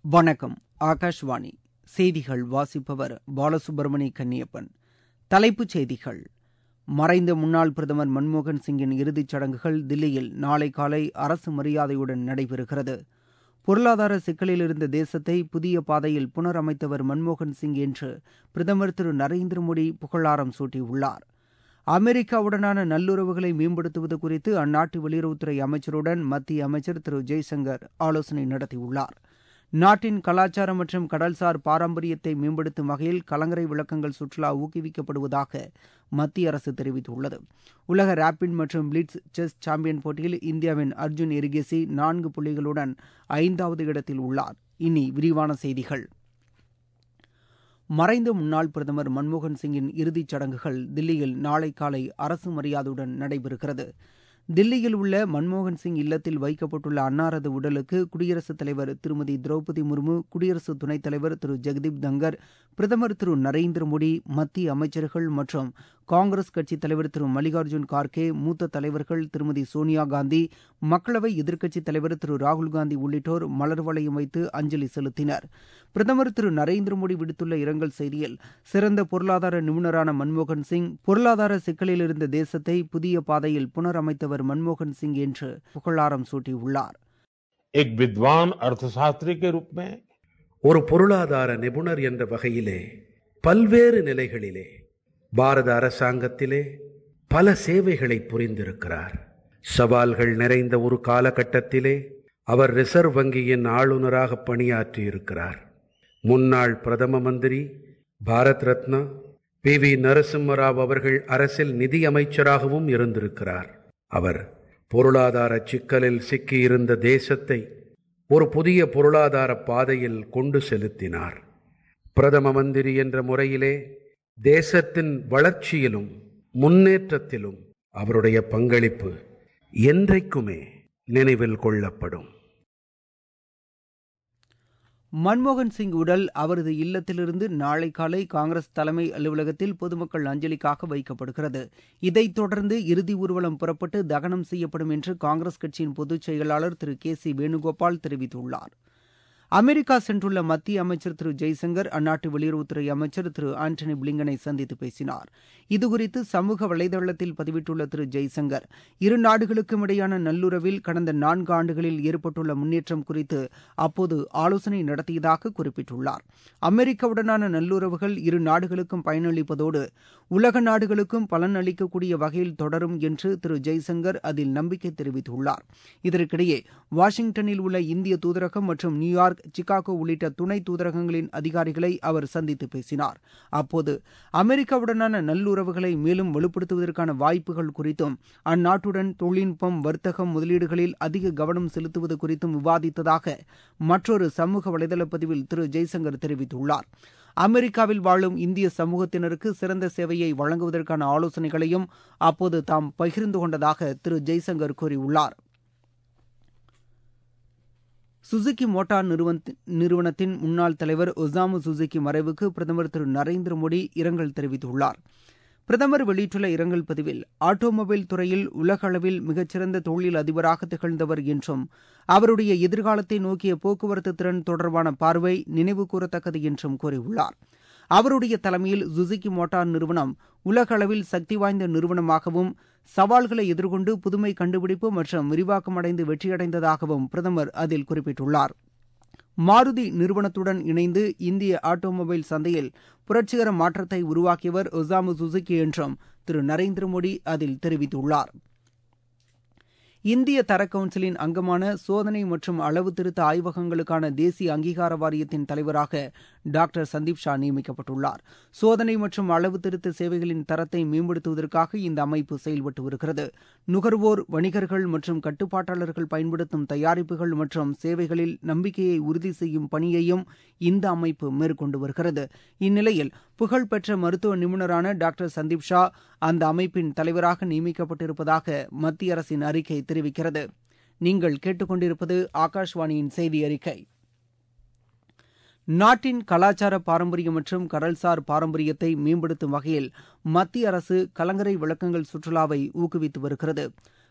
வணக்கம் ஆகாஷ்வாணி செய்திகள் வாசிப்பவர் பாலசுப்ரமணி கன்னியப்பன் தலைப்புச் செய்திகள் மறைந்த முன்னாள் பிரதமர் மன்மோகன் சிங்கின் இறுதிச் சடங்குகள் தில்லியில் நாளை காலை அரசு மரியாதையுடன் நடைபெறுகிறது பொருளாதார சிக்கலில் இருந்த தேசத்தை புதிய பாதையில் புனரமைத்தவர் மன்மோகன் சிங் என்று பிரதமர் திரு நரேந்திர மோடி புகழாரம் சூட்டியுள்ளார் அமெரிக்காவுடனான நல்லுறவுகளை மேம்படுத்துவது குறித்து அந்நாட்டு வெளியுறவுத்துறை அமைச்சருடன் மத்திய அமைச்சர் திரு ஜெய்சங்கர் ஆலோசனை நடத்தியுள்ளார் நாட்டின் கலாச்சாரம் மற்றும் கடல்சார் பாரம்பரியத்தை மேம்படுத்தும் வகையில் கலங்கரை விளக்கங்கள் சுற்றுலா ஊக்குவிக்கப்படுவதாக மத்திய அரசு தெரிவித்துள்ளது உலக ரேபிட் மற்றும் பிளிட்ஸ் செஸ் சாம்பியன் போட்டியில் இந்தியாவின் அர்ஜுன் எரிகேசி நான்கு புள்ளிகளுடன் ஐந்தாவது இடத்தில் உள்ளார் இனி விரிவான செய்திகள் மறைந்த முன்னாள் பிரதமர் மன்மோகன் சிங்கின் இறுதிச் சடங்குகள் தில்லியில் நாளை காலை அரசு மரியாதையுடன் நடைபெறுகிறது தில்லியில் உள்ள மன்மோகன் சிங் இல்லத்தில் வைக்கப்பட்டுள்ள அன்னாரது உடலுக்கு குடியரசுத் தலைவர் திருமதி திரௌபதி முர்மு குடியரசு துணைத் தலைவர் திரு ஜெகதீப் தங்கர் பிரதமர் திரு நரேந்திர மோடி மத்திய அமைச்சர்கள் மற்றும் காங்கிரஸ் கட்சித் தலைவர் திரு மல்லிகார்ஜுன் கார்கே மூத்த தலைவர்கள் திருமதி சோனியா காந்தி மக்களவை எதிர்க்கட்சித் தலைவர் திரு ராகுல்காந்தி உள்ளிட்டோர் மலர் வளையம் வைத்து அஞ்சலி செலுத்தினர் பிரதமர் திரு நரேந்திர மோடி விடுத்துள்ள இரங்கல் செய்தியில் சிறந்த பொருளாதார நிபுணரான மன்மோகன் சிங் பொருளாதார சிக்கலில் இருந்த தேசத்தை புதிய பாதையில் புனரமைத்தவர் மன்மோகன் சிங் என்று புகழாரம் சூட்டியுள்ளார் एक विद्वान अर्थशास्त्री के रूप में ஒரு பொருளாதார நிபுணர் என்ற வகையிலே பல்வேறு நிலைகளிலே பாரத அரசாங்கத்திலே பல சேவைகளை புரிந்திருக்கிறார் சவால்கள் நிறைந்த ஒரு காலகட்டத்திலே அவர் ரிசர்வ் வங்கியின் ஆளுநராக பணியாற்றியிருக்கிறார் முன்னாள் பிரதம மந்திரி பாரத் ரத்னா பி வி நரசிம்மராவ் அவர்கள் அரசில் நிதி அமைச்சராகவும் இருந்திருக்கிறார் அவர் பொருளாதார சிக்கலில் சிக்கியிருந்த தேசத்தை ஒரு புதிய பொருளாதார பாதையில் கொண்டு செலுத்தினார் பிரதம மந்திரி என்ற முறையிலே தேசத்தின் வளர்ச்சியிலும் முன்னேற்றத்திலும் அவருடைய பங்களிப்பு என்றைக்குமே நினைவில் கொள்ளப்படும் மன்மோகன் சிங் உடல் அவரது இல்லத்திலிருந்து நாளை காலை காங்கிரஸ் தலைமை அலுவலகத்தில் பொதுமக்கள் அஞ்சலிக்காக வைக்கப்படுகிறது இதைத் தொடர்ந்து இறுதி ஊர்வலம் புறப்பட்டு தகனம் செய்யப்படும் என்று காங்கிரஸ் கட்சியின் பொதுச் செயலாளர் திரு கே சி வேணுகோபால் தெரிவித்துள்ளார் அமெரிக்கா சென்றுள்ள மத்திய அமைச்சர் திரு ஜெய்சங்கர் அந்நாட்டு வெளியுறவுத்துறை அமைச்சர் திரு ஆண்டனி பிளிங்கனை சந்தித்து பேசினார் இதுகுறித்து சமூக வலைதளத்தில் பதிவிட்டுள்ள திரு ஜெய்சங்கர் இரு நாடுகளுக்கும் இடையான நல்லுறவில் கடந்த நான்கு ஆண்டுகளில் ஏற்பட்டுள்ள முன்னேற்றம் குறித்து அப்போது ஆலோசனை நடத்தியதாக குறிப்பிட்டுள்ளார் அமெரிக்காவுடனான நல்லுறவுகள் இரு நாடுகளுக்கும் பயனளிப்பதோடு உலக நாடுகளுக்கும் பலன் அளிக்கக்கூடிய வகையில் தொடரும் என்று திரு ஜெய்சங்கர் அதில் நம்பிக்கை தெரிவித்துள்ளார் இதற்கிடையே வாஷிங்டனில் உள்ள இந்திய தூதரகம் மற்றும் நியூயார்க் சிகாகோ உள்ளிட்ட துணை தூதரகங்களின் அதிகாரிகளை அவர் சந்தித்து பேசினார் அப்போது அமெரிக்காவுடனான நல்லுறவுகளை மேலும் வலுப்படுத்துவதற்கான வாய்ப்புகள் குறித்தும் அந்நாட்டுடன் தொழில்நுட்பம் வர்த்தகம் முதலீடுகளில் அதிக கவனம் செலுத்துவது குறித்தும் விவாதித்ததாக மற்றொரு சமூக வலைதள பதிவில் திரு ஜெய்சங்கர் தெரிவித்துள்ளார் அமெரிக்காவில் வாழும் இந்திய சமூகத்தினருக்கு சிறந்த சேவையை வழங்குவதற்கான ஆலோசனைகளையும் அப்போது தாம் பகிர்ந்து கொண்டதாக திரு ஜெய்சங்கர் கூறியுள்ளார் சுசுகி மோட்டார் நிறுவனத்தின் முன்னாள் தலைவர் ஒசாமு சுசுகி மறைவுக்கு பிரதமர் திரு நரேந்திர மோடி இரங்கல் தெரிவித்துள்ளார் பிரதமர் வெளியிட்டுள்ள இரங்கல் பதிவில் ஆட்டோமொபைல் துறையில் உலக அளவில் மிகச்சிறந்த தொழில் அதிபராக திகழ்ந்தவர் என்றும் அவருடைய எதிர்காலத்தை நோக்கிய போக்குவரத்து திறன் தொடர்பான பார்வை நினைவு கூறத்தக்கது என்றும் கூறியுள்ளார் அவருடைய தலைமையில் சுசுகி மோட்டார் நிறுவனம் உலக அளவில் சக்தி வாய்ந்த நிறுவனமாகவும் சவால்களை எதிர்கொண்டு புதுமை கண்டுபிடிப்பு மற்றும் விரிவாக்கம் அடைந்து வெற்றியடைந்ததாகவும் பிரதமர் அதில் குறிப்பிட்டுள்ளார் மாருதி நிறுவனத்துடன் இணைந்து இந்திய ஆட்டோமொபைல் சந்தையில் புரட்சிகர மாற்றத்தை உருவாக்கியவர் ஒசாமு சுசுகி என்றும் திரு நரேந்திர மோடி அதில் தெரிவித்துள்ளார் இந்திய தர கவுன்சிலின் அங்கமான சோதனை மற்றும் அளவு திருத்த ஆய்வகங்களுக்கான தேசிய அங்கீகார வாரியத்தின் தலைவராக டாக்டர் சந்தீப் ஷா நியமிக்கப்பட்டுள்ளார் சோதனை மற்றும் அளவு திருத்த சேவைகளின் தரத்தை மேம்படுத்துவதற்காக இந்த அமைப்பு செயல்பட்டு வருகிறது நுகர்வோர் வணிகர்கள் மற்றும் கட்டுப்பாட்டாளர்கள் பயன்படுத்தும் தயாரிப்புகள் மற்றும் சேவைகளில் நம்பிக்கையை உறுதி செய்யும் பணியையும் இந்த அமைப்பு மேற்கொண்டு வருகிறது இந்நிலையில் புகழ்பெற்ற மருத்துவ நிபுணரான டாக்டர் சந்தீப் ஷா அந்த அமைப்பின் தலைவராக நியமிக்கப்பட்டிருப்பதாக மத்திய அரசின் அறிக்கை தெரிவிக்கிறது நீங்கள் கேட்டுக்கொண்டிருப்பது ஆகாஷ்வாணியின் செய்தி அறிக்கை நாட்டின் கலாச்சார பாரம்பரியம் மற்றும் கடல்சார் பாரம்பரியத்தை மேம்படுத்தும் வகையில் மத்திய அரசு கலங்கரை விளக்கங்கள் சுற்றுலாவை ஊக்குவித்து வருகிறது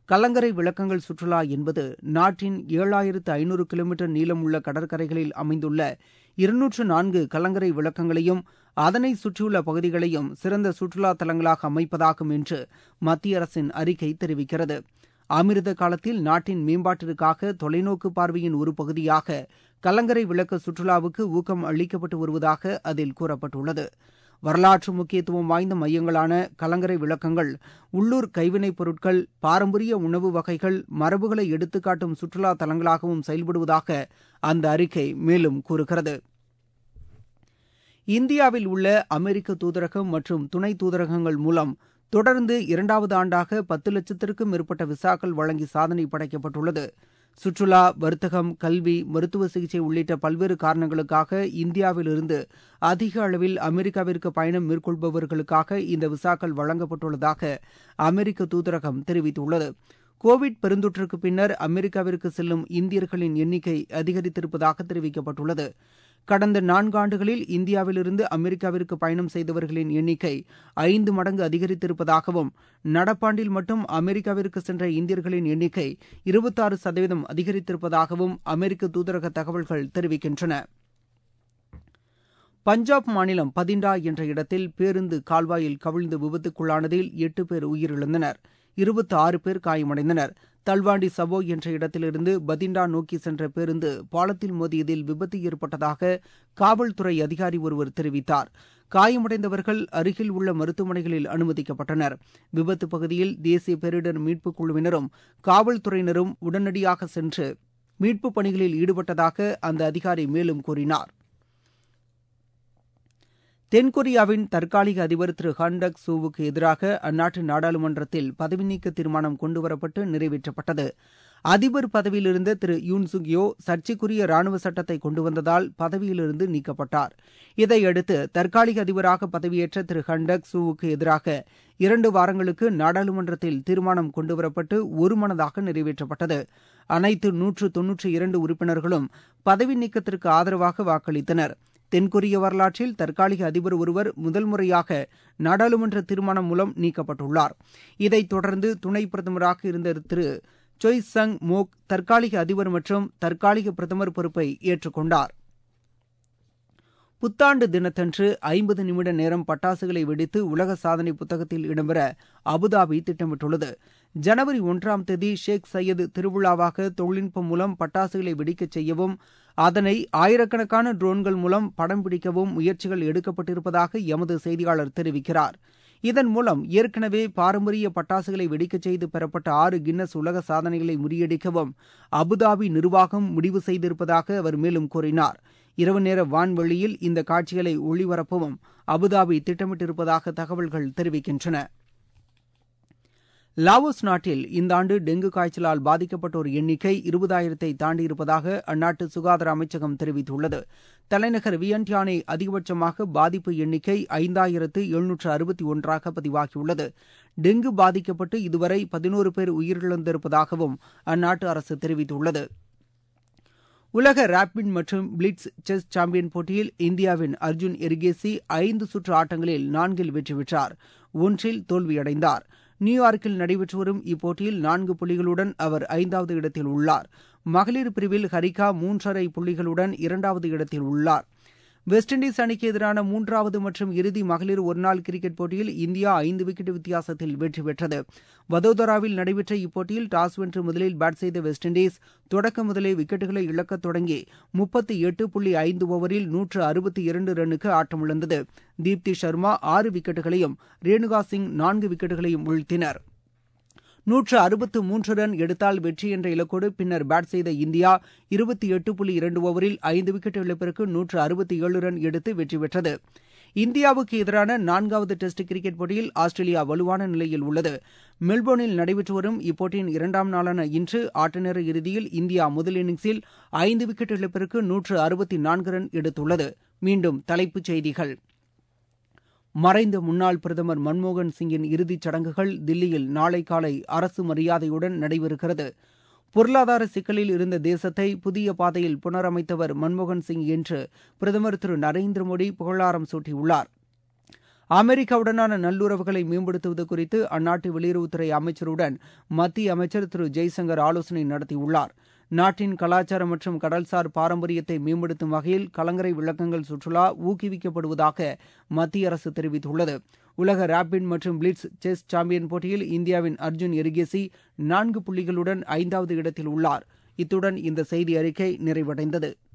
கலங்கரை விளக்கங்கள் சுற்றுலா என்பது நாட்டின் ஏழாயிரத்து ஐநூறு கிலோமீட்டர் நீளமுள்ள கடற்கரைகளில் அமைந்துள்ள இருநூற்று நான்கு கலங்கரை விளக்கங்களையும் அதனை சுற்றியுள்ள பகுதிகளையும் சிறந்த சுற்றுலா தலங்களாக அமைப்பதாகும் என்று மத்திய அரசின் அறிக்கை தெரிவிக்கிறது அமிர்த காலத்தில் நாட்டின் மேம்பாட்டிற்காக தொலைநோக்கு பார்வையின் ஒரு பகுதியாக கலங்கரை விளக்க சுற்றுலாவுக்கு ஊக்கம் அளிக்கப்பட்டு வருவதாக அதில் கூறப்பட்டுள்ளது வரலாற்று முக்கியத்துவம் வாய்ந்த மையங்களான கலங்கரை விளக்கங்கள் உள்ளூர் கைவினைப் பொருட்கள் பாரம்பரிய உணவு வகைகள் மரபுகளை எடுத்துக்காட்டும் சுற்றுலா தலங்களாகவும் செயல்படுவதாக அந்த அறிக்கை மேலும் கூறுகிறது இந்தியாவில் உள்ள அமெரிக்க தூதரகம் மற்றும் துணை தூதரகங்கள் மூலம் தொடர்ந்து இரண்டாவது ஆண்டாக பத்து லட்சத்திற்கும் மேற்பட்ட விசாக்கள் வழங்கி சாதனை படைக்கப்பட்டுள்ளது சுற்றுலா வர்த்தகம் கல்வி மருத்துவ சிகிச்சை உள்ளிட்ட பல்வேறு காரணங்களுக்காக இந்தியாவிலிருந்து அதிக அளவில் அமெரிக்காவிற்கு பயணம் மேற்கொள்பவர்களுக்காக இந்த விசாக்கள் வழங்கப்பட்டுள்ளதாக அமெரிக்க தூதரகம் தெரிவித்துள்ளது கோவிட் பெருந்தொற்றுக்கு பின்னர் அமெரிக்காவிற்கு செல்லும் இந்தியர்களின் எண்ணிக்கை அதிகரித்திருப்பதாக தெரிவிக்கப்பட்டுள்ளது கடந்த நான்காண்டுகளில் இந்தியாவிலிருந்து அமெரிக்காவிற்கு பயணம் செய்தவர்களின் எண்ணிக்கை ஐந்து மடங்கு அதிகரித்திருப்பதாகவும் நடப்பாண்டில் மட்டும் அமெரிக்காவிற்கு சென்ற இந்தியர்களின் எண்ணிக்கை இருபத்தாறு சதவீதம் அதிகரித்திருப்பதாகவும் அமெரிக்க தூதரக தகவல்கள் தெரிவிக்கின்றன பஞ்சாப் மாநிலம் பதிண்டா என்ற இடத்தில் பேருந்து கால்வாயில் கவிழ்ந்து விபத்துக்குள்ளானதில் எட்டு பேர் உயிரிழந்தனர் இருபத்தி ஆறு பேர் காயமடைந்தனர் தல்வாண்டி சபோ என்ற இடத்திலிருந்து பதிண்டா நோக்கி சென்ற பேருந்து பாலத்தில் மோதியதில் விபத்து ஏற்பட்டதாக காவல்துறை அதிகாரி ஒருவர் தெரிவித்தார் காயமடைந்தவர்கள் அருகில் உள்ள மருத்துவமனைகளில் அனுமதிக்கப்பட்டனர் விபத்து பகுதியில் தேசிய பேரிடர் மீட்புக் குழுவினரும் காவல்துறையினரும் உடனடியாக சென்று மீட்புப் பணிகளில் ஈடுபட்டதாக அந்த அதிகாரி மேலும் கூறினார் தென்கொரியாவின் தற்காலிக அதிபர் திரு ஹண்டக் சூவுக்கு எதிராக அந்நாட்டு நாடாளுமன்றத்தில் பதவி நீக்க தீர்மானம் கொண்டுவரப்பட்டு நிறைவேற்றப்பட்டது அதிபர் பதவியிலிருந்த திரு யூன் சுக்யோ சர்ச்சைக்குரிய ராணுவ சட்டத்தை கொண்டு வந்ததால் பதவியிலிருந்து நீக்கப்பட்டார் இதையடுத்து தற்காலிக அதிபராக பதவியேற்ற திரு ஹண்டக் சூவுக்கு எதிராக இரண்டு வாரங்களுக்கு நாடாளுமன்றத்தில் தீர்மானம் கொண்டுவரப்பட்டு ஒருமனதாக நிறைவேற்றப்பட்டது அனைத்து நூற்று தொன்னூற்றி இரண்டு உறுப்பினர்களும் பதவி நீக்கத்திற்கு ஆதரவாக வாக்களித்தனர் தென்கொரிய வரலாற்றில் தற்காலிக அதிபர் ஒருவர் முதல் முறையாக நாடாளுமன்ற தீர்மானம் மூலம் நீக்கப்பட்டுள்ளார் இதைத் தொடர்ந்து துணை பிரதமராக இருந்த திரு சொய் சங் மோக் தற்காலிக அதிபர் மற்றும் தற்காலிக பிரதமர் பொறுப்பை ஏற்றுக்கொண்டார் புத்தாண்டு தினத்தன்று ஐம்பது நிமிட நேரம் பட்டாசுகளை வெடித்து உலக சாதனை புத்தகத்தில் இடம்பெற அபுதாபி திட்டமிட்டுள்ளது ஜனவரி ஒன்றாம் தேதி ஷேக் சையது திருவிழாவாக தொழில்நுட்பம் மூலம் பட்டாசுகளை வெடிக்கச் செய்யவும் அதனை ஆயிரக்கணக்கான ட்ரோன்கள் மூலம் படம் பிடிக்கவும் முயற்சிகள் எடுக்கப்பட்டிருப்பதாக எமது செய்தியாளர் தெரிவிக்கிறார் இதன் மூலம் ஏற்கனவே பாரம்பரிய பட்டாசுகளை வெடிக்கச் செய்து பெறப்பட்ட ஆறு கின்னஸ் உலக சாதனைகளை முறியடிக்கவும் அபுதாபி நிர்வாகம் முடிவு செய்திருப்பதாக அவர் மேலும் கூறினார் இரவு நேர வான்வெளியில் இந்த காட்சிகளை ஒளிபரப்பவும் அபுதாபி திட்டமிட்டிருப்பதாக தகவல்கள் தெரிவிக்கின்றன லாவோஸ் நாட்டில் இந்த ஆண்டு டெங்கு காய்ச்சலால் பாதிக்கப்பட்டோர் எண்ணிக்கை இருபதாயிரத்தை தாண்டியிருப்பதாக அந்நாட்டு சுகாதார அமைச்சகம் தெரிவித்துள்ளது தலைநகர் வியன்டியானை அதிகபட்சமாக பாதிப்பு எண்ணிக்கை ஐந்தாயிரத்து எழுநூற்று அறுபத்தி ஒன்றாக பதிவாகியுள்ளது டெங்கு பாதிக்கப்பட்டு இதுவரை பதினோரு பேர் உயிரிழந்திருப்பதாகவும் அந்நாட்டு அரசு தெரிவித்துள்ளது உலக ரேபிட் மற்றும் பிளிட்ஸ் செஸ் சாம்பியன் போட்டியில் இந்தியாவின் அர்ஜுன் எரிகேசி ஐந்து சுற்று ஆட்டங்களில் நான்கில் வெற்றி பெற்றார் ஒன்றில் தோல்வியடைந்தார் நியூயார்க்கில் நடைபெற்று வரும் இப்போட்டியில் நான்கு புள்ளிகளுடன் அவர் ஐந்தாவது இடத்தில் உள்ளார் மகளிர் பிரிவில் ஹரிகா மூன்றரை புள்ளிகளுடன் இரண்டாவது இடத்தில் உள்ளார் வெஸ்ட் இண்டீஸ் அணிக்கு எதிரான மூன்றாவது மற்றும் இறுதி மகளிர் ஒருநாள் கிரிக்கெட் போட்டியில் இந்தியா ஐந்து விக்கெட் வித்தியாசத்தில் வெற்றி பெற்றது வதோதராவில் நடைபெற்ற இப்போட்டியில் டாஸ் வென்று முதலில் பேட் செய்த வெஸ்ட் இண்டீஸ் தொடக்க முதலே விக்கெட்டுகளை இழக்கத் தொடங்கி முப்பத்தி எட்டு புள்ளி ஐந்து ஓவரில் நூற்று அறுபத்தி இரண்டு ரன்னுக்கு ஆட்டமிழந்தது தீப்தி சர்மா ஆறு விக்கெட்டுகளையும் ரேணுகா சிங் நான்கு விக்கெட்டுகளையும் வீழ்த்தினர் நூற்று அறுபத்து மூன்று ரன் எடுத்தால் வெற்றி என்ற இலக்கோடு பின்னர் பேட் செய்த இந்தியா இருபத்தி எட்டு புள்ளி இரண்டு ஓவரில் ஐந்து விக்கெட் இழப்பிற்கு நூற்று அறுபத்தி ஏழு ரன் எடுத்து வெற்றி பெற்றது இந்தியாவுக்கு எதிரான நான்காவது டெஸ்ட் கிரிக்கெட் போட்டியில் ஆஸ்திரேலியா வலுவான நிலையில் உள்ளது மெல்போர்னில் நடைபெற்று வரும் இப்போட்டியின் இரண்டாம் நாளான இன்று ஆட்டநேர இறுதியில் இந்தியா முதல் இன்னிங்ஸில் ஐந்து விக்கெட் இழப்பிற்கு நூற்று அறுபத்தி நான்கு ரன் எடுத்துள்ளது மீண்டும் தலைப்புச் செய்திகள் மறைந்த முன்னாள் பிரதமர் மன்மோகன் சிங்கின் இறுதிச் சடங்குகள் தில்லியில் நாளை காலை அரசு மரியாதையுடன் நடைபெறுகிறது பொருளாதார சிக்கலில் இருந்த தேசத்தை புதிய பாதையில் புனரமைத்தவர் மன்மோகன் சிங் என்று பிரதமர் திரு நரேந்திர மோடி புகழாரம் சூட்டியுள்ளார் அமெரிக்காவுடனான நல்லுறவுகளை மேம்படுத்துவது குறித்து அந்நாட்டு வெளியுறவுத்துறை அமைச்சருடன் மத்திய அமைச்சர் திரு ஜெய்சங்கர் ஆலோசனை நடத்தியுள்ளார் நாட்டின் கலாச்சாரம் மற்றும் கடல்சார் பாரம்பரியத்தை மேம்படுத்தும் வகையில் கலங்கரை விளக்கங்கள் சுற்றுலா ஊக்குவிக்கப்படுவதாக மத்திய அரசு தெரிவித்துள்ளது உலக ரேபிட் மற்றும் பிளிட்ஸ் செஸ் சாம்பியன் போட்டியில் இந்தியாவின் அர்ஜுன் எரிகேசி நான்கு புள்ளிகளுடன் ஐந்தாவது இடத்தில் உள்ளார் இத்துடன் இந்த செய்தி அறிக்கை நிறைவடைந்தது